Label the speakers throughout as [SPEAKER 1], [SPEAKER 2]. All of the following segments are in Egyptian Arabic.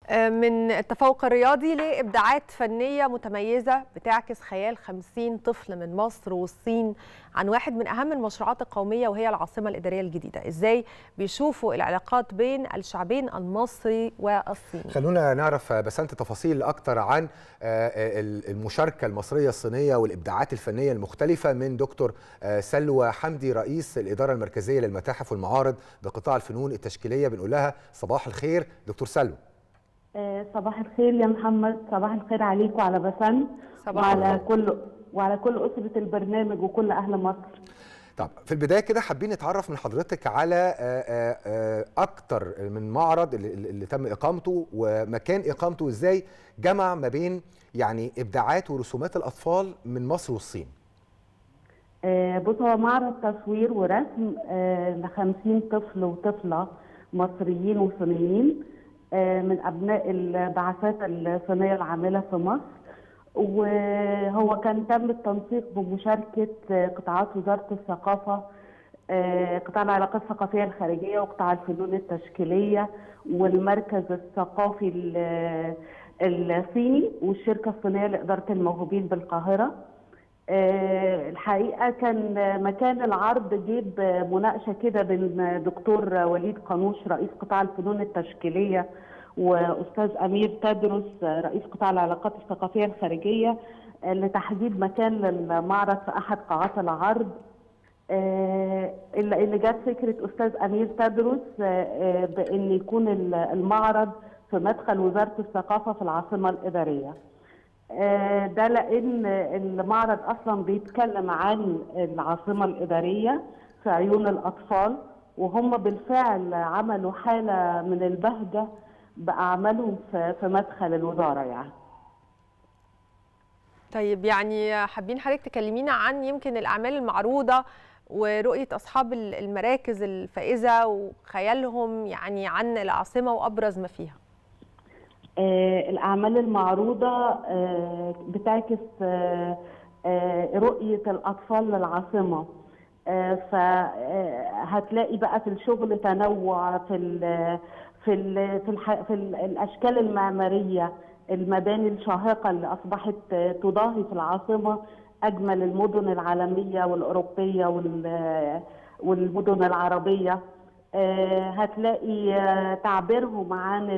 [SPEAKER 1] من التفوق الرياضي لابداعات فنيه متميزه بتعكس خيال 50 طفل من مصر والصين عن واحد من اهم المشروعات القوميه وهي العاصمه الاداريه الجديده، ازاي بيشوفوا العلاقات بين الشعبين المصري والصيني.
[SPEAKER 2] خلونا نعرف بسنت تفاصيل اكتر عن المشاركه المصريه الصينيه والابداعات الفنيه المختلفه من دكتور سلوى حمدي رئيس الاداره المركزيه للمتاحف والمعارض بقطاع الفنون التشكيليه بنقول لها صباح الخير دكتور سلوى.
[SPEAKER 3] صباح الخير يا محمد صباح الخير عليك وعلى بسنت وعلى كل وعلى كل اسره البرنامج وكل اهل مصر
[SPEAKER 2] طب في البدايه كده حابين نتعرف من حضرتك على اكتر من معرض اللي تم اقامته ومكان اقامته وازاي جمع ما بين يعني ابداعات ورسومات الاطفال من مصر والصين
[SPEAKER 3] بص هو معرض تصوير ورسم ل 50 طفل وطفله مصريين وصينيين من ابناء البعثات الصينيه العامله في مصر وهو كان تم التنسيق بمشاركه قطاعات وزاره الثقافه قطاع العلاقات الثقافيه الخارجيه وقطاع الفنون التشكيليه والمركز الثقافي الصيني والشركه الصينيه لاداره الموهوبين بالقاهره الحقيقه كان مكان العرض جيب مناقشه كده بين دكتور وليد قانوش رئيس قطاع الفنون التشكيليه واستاذ امير تدرس رئيس قطاع العلاقات الثقافيه الخارجيه لتحديد مكان للمعرض في احد قاعات العرض الا ان جت فكره استاذ امير تدرس بان يكون المعرض في مدخل وزاره الثقافه في العاصمه الاداريه. ده لان المعرض اصلا بيتكلم عن العاصمه الاداريه في عيون الاطفال وهم بالفعل عملوا حاله من البهجه باعمالهم في مدخل الوزاره يعني.
[SPEAKER 1] طيب يعني حابين حضرتك تكلمينا عن يمكن الاعمال المعروضه ورؤيه اصحاب المراكز الفائزه وخيالهم يعني عن العاصمه وابرز ما فيها.
[SPEAKER 3] الأعمال المعروضة بتعكس رؤية الأطفال للعاصمة فهتلاقي بقى في الشغل تنوع في ال في ال في, الح في الأشكال المعمارية المباني الشاهقة اللي أصبحت تضاهي في العاصمة أجمل المدن العالمية والأوروبية والمدن العربية هتلاقي تعبيرهم عن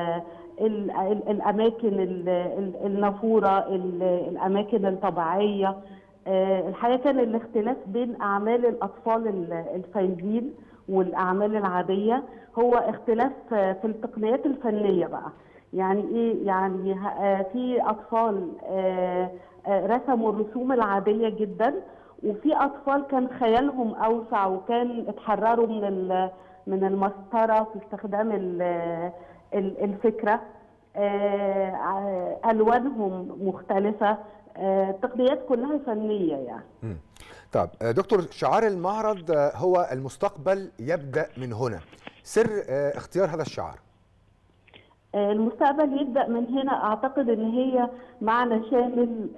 [SPEAKER 3] الاماكن النافوره الاماكن الطبيعيه الحقيقه كان الاختلاف بين اعمال الاطفال الفايزين والاعمال العاديه هو اختلاف في التقنيات الفنيه بقى يعني ايه يعني في اطفال رسموا الرسوم العاديه جدا وفي اطفال كان خيالهم اوسع وكان اتحرروا من من المسطره في استخدام الفكره الوانهم مختلفه التقنيات كلها فنيه يعني
[SPEAKER 2] طب دكتور شعار المعرض هو المستقبل يبدا من هنا سر اختيار هذا الشعار
[SPEAKER 3] المستقبل يبدا من هنا اعتقد ان هي معنى شامل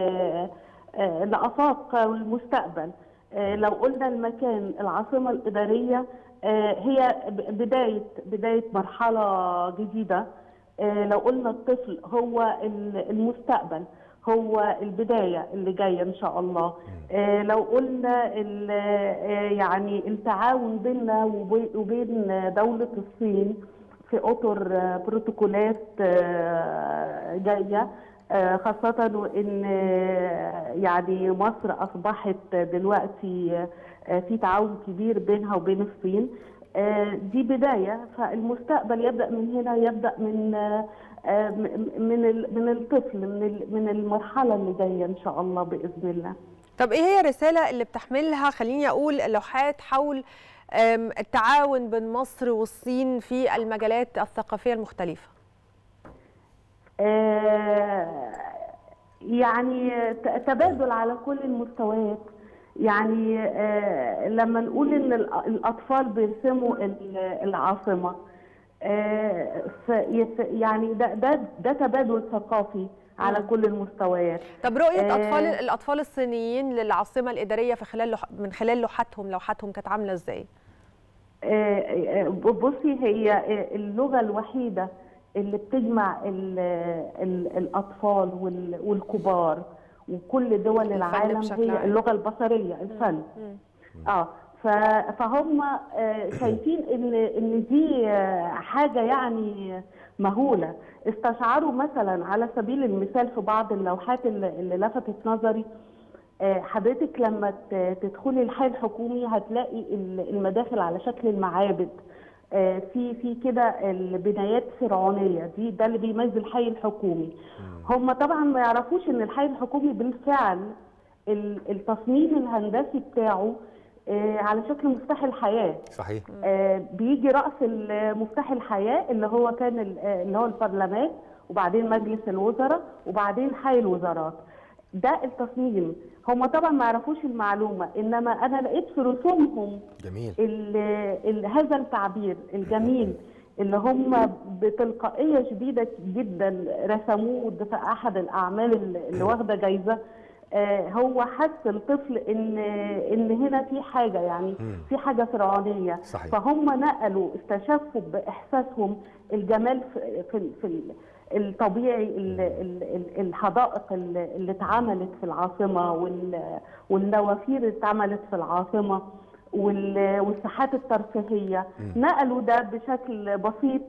[SPEAKER 3] لافاق المستقبل لو قلنا المكان العاصمه الاداريه هي بدايه بدايه مرحله جديده لو قلنا الطفل هو المستقبل هو البدايه اللي جايه ان شاء الله لو قلنا يعني التعاون بيننا وبين دوله الصين في اطر بروتوكولات جايه خاصة وإن يعني مصر أصبحت دلوقتي في تعاون كبير بينها وبين الصين دي بداية فالمستقبل يبدأ من هنا يبدأ من من من الطفل من من المرحلة اللي جاية إن شاء الله بإذن الله.
[SPEAKER 1] طب إيه هي الرسالة اللي بتحملها خليني أقول لوحات حول التعاون بين مصر والصين في المجالات الثقافية المختلفة؟
[SPEAKER 3] يعني تبادل على كل المستويات يعني لما نقول ان الاطفال بيرسموا العاصمه يعني ده ده ده تبادل ثقافي على كل المستويات
[SPEAKER 1] طب رؤيه اطفال الاطفال الصينيين للعاصمه الاداريه في خلال من خلال لوحاتهم لوحاتهم كانت عامله ازاي
[SPEAKER 3] بصي هي اللغه الوحيده اللي بتجمع ال ال الاطفال وال- والكبار وكل دول العالم
[SPEAKER 1] بشكل عام.
[SPEAKER 3] هي اللغه البصريه الفن اه ف- فهم آه، شايفين ان ان دي آه، حاجه يعني مهوله استشعروا مثلا على سبيل المثال في بعض اللوحات اللي اللي لفتت نظري آه، حضرتك لما ت- تدخلي الحي الحكومي هتلاقي ال- المداخل على شكل المعابد آه، في في كده البنايات فرعونيه دي ده اللي بيميز الحي الحكومي هم طبعا ما يعرفوش ان الحي الحكومي بالفعل ال- التصميم الهندسي بتاعه آه، على شكل مفتاح الحياه
[SPEAKER 2] صحيح
[SPEAKER 3] آه، بيجي راس ال- مفتاح الحياه اللي هو كان ال- آه، اللي هو البرلمان وبعدين مجلس الوزراء وبعدين حي الوزارات ده التصميم هم طبعا ما يعرفوش المعلومه انما انا لقيت في رسومهم
[SPEAKER 2] جميل
[SPEAKER 3] ال ال هذا التعبير الجميل اللي هم بتلقائيه شديده جدا رسموه ده في احد الاعمال اللي اللي واخده جايزه آه، هو حس الطفل ان ان هنا في حاجه يعني في حاجه فرعونيه
[SPEAKER 2] صحيح.
[SPEAKER 3] فهم نقلوا استشفوا باحساسهم الجمال في في, في الطبيعي ال- ال- ال- الحدائق اللي اللي اتعملت في العاصمه وال- والنوافير اللي اتعملت في العاصمه وال- والساحات الترفيهيه نقلوا ده بشكل بسيط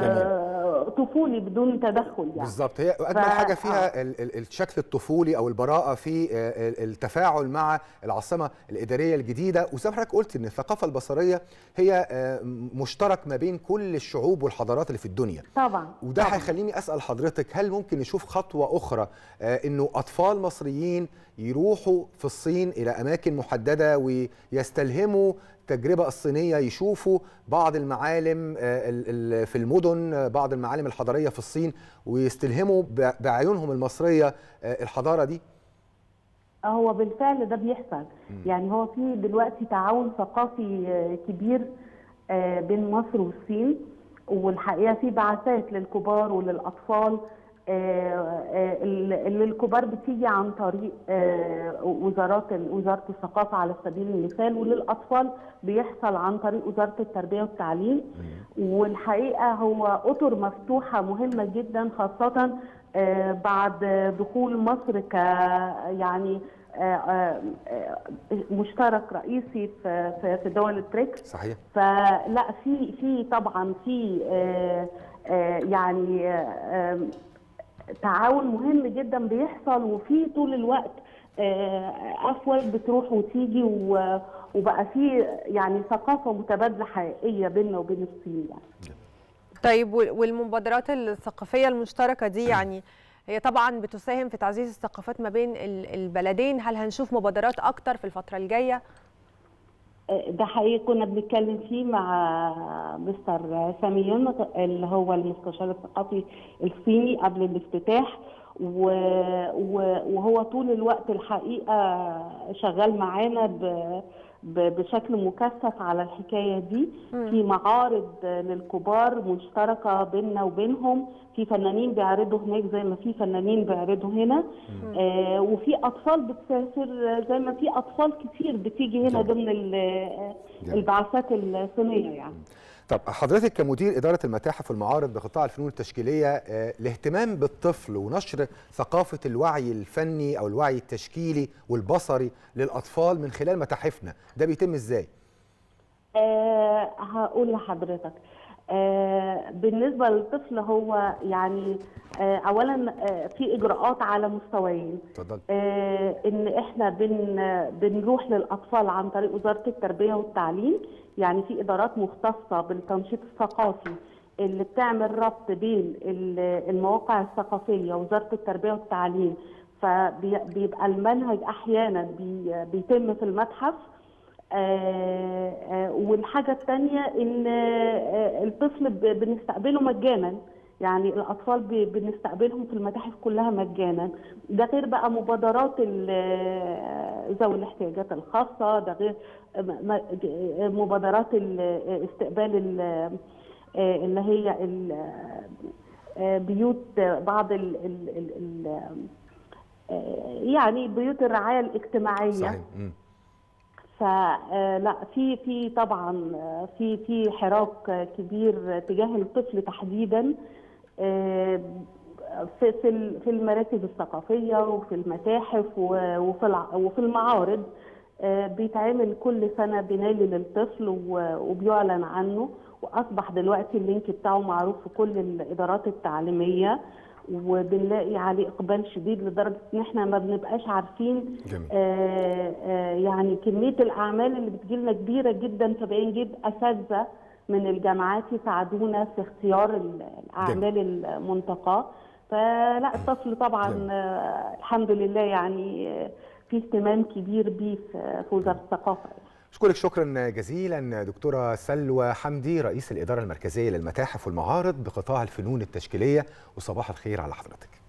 [SPEAKER 3] آه، طفولي بدون تدخل يعني
[SPEAKER 2] بالظبط هي اجمل
[SPEAKER 3] ف-
[SPEAKER 2] حاجه فيها ال- ال- الشكل الطفولي او البراءه في آه، ال- التفاعل مع العاصمه الاداريه الجديده وزي ما حضرتك قلت ان الثقافه البصريه هي آه، مشترك ما بين كل الشعوب والحضارات اللي في الدنيا
[SPEAKER 3] طبعا
[SPEAKER 2] وده
[SPEAKER 3] طبعاً.
[SPEAKER 2] هيخليني اسال حضرتك هل ممكن نشوف خطوه اخرى آه، انه اطفال مصريين يروحوا في الصين الى اماكن محدده ويستلهموا التجربه الصينيه يشوفوا بعض المعالم آه، ال- ال- في المدن آه، بعض المعالم الحضاريه في الصين ويستلهموا ب- بعيونهم المصريه آه، الحضاره دي
[SPEAKER 3] هو بالفعل ده بيحصل يعني هو في دلوقتي تعاون ثقافي آه، كبير آه، بين مصر والصين والحقيقه في بعثات للكبار وللاطفال آه، آه، اللي الكبار بتيجي عن طريق آه، وزارات وزاره الثقافه على سبيل المثال وللاطفال بيحصل عن طريق وزاره التربيه والتعليم والحقيقه هو اطر مفتوحه مهمه جدا خاصه آه، بعد دخول مصر ك يعني آه، آه، آه، مشترك رئيسي في في في دول البريكس
[SPEAKER 2] صحيح
[SPEAKER 3] فلا في في طبعا في آه، آه، يعني آه، تعاون مهم جدا بيحصل وفي طول الوقت آه، افواج بتروح وتيجي و- وبقى في يعني ثقافه متبادله حقيقيه بيننا وبين الصين يعني
[SPEAKER 1] طيب وال- والمبادرات الثقافية المشتركة دي يعني هي طبعا بتساهم في تعزيز الثقافات ما بين ال- البلدين هل هنشوف مبادرات أكتر في الفترة الجاية؟
[SPEAKER 3] ده حقيقي كنا بنتكلم فيه مع مستر سامي يونت اللي هو المستشار الثقافي الصيني قبل الافتتاح و... و... وهو طول الوقت الحقيقه شغال معانا ب... ب... بشكل مكثف على الحكايه دي في معارض للكبار مشتركه بيننا وبينهم في فنانين بيعرضوا هناك زي ما في فنانين بيعرضوا هنا آه وفي اطفال بتسافر زي ما في اطفال كتير بتيجي هنا
[SPEAKER 2] جميل.
[SPEAKER 3] ضمن ال- البعثات الصينيه يعني
[SPEAKER 2] طب حضرتك كمدير إدارة المتاحف والمعارض بقطاع الفنون التشكيلية آه، الاهتمام بالطفل ونشر ثقافة الوعي الفني أو الوعي التشكيلي والبصري للأطفال من خلال متاحفنا ده بيتم إزاي؟
[SPEAKER 3] آه هقول لحضرتك آه بالنسبة للطفل هو يعني آه أولا آه في إجراءات على مستويين
[SPEAKER 2] اتفضل
[SPEAKER 3] آه ان احنا بن بنروح للاطفال عن طريق وزاره التربيه والتعليم يعني في ادارات مختصه بالتنشيط الثقافي اللي بتعمل ربط بين ال- المواقع الثقافيه ووزاره التربيه والتعليم فبيبقى المنهج احيانا بي- بيتم في المتحف آه، آه، والحاجه الثانيه ان آه، الطفل ب- بنستقبله مجانا يعني الاطفال ب- بنستقبلهم في المتاحف كلها مجانا ده غير بقى مبادرات ال- ذوي الاحتياجات الخاصه ده غير م- م- مبادرات ال- استقبال ال- اللي هي ال- بيوت بعض ال ال ال ال يعني بيوت الرعايه الاجتماعيه
[SPEAKER 2] صحيح مم.
[SPEAKER 3] فلا في في طبعا في في حراك كبير تجاه الطفل تحديدا آه، في في ال- في المراكز الثقافيه وفي المتاحف و- وفي الع- وفي المعارض آه، بيتعمل كل سنه بنالي للطفل و- وبيعلن عنه واصبح دلوقتي اللينك بتاعه معروف في كل الادارات التعليميه وبنلاقي عليه اقبال شديد لدرجه ان احنا ما بنبقاش عارفين
[SPEAKER 2] جميل.
[SPEAKER 3] آه، آه، يعني كميه الاعمال اللي بتجيلنا كبيره جدا فبنجيب اساتذه من الجامعات يساعدونا في اختيار ال- الاعمال المنتقاه فلا الطفل طبعا
[SPEAKER 2] جميل.
[SPEAKER 3] آه، الحمد لله يعني آه، في اهتمام كبير بيه في في وزاره الثقافه
[SPEAKER 2] أشكرك شكرا جزيلا دكتورة سلوى حمدي رئيس الإدارة المركزية للمتاحف والمعارض بقطاع الفنون التشكيلية وصباح الخير على حضرتك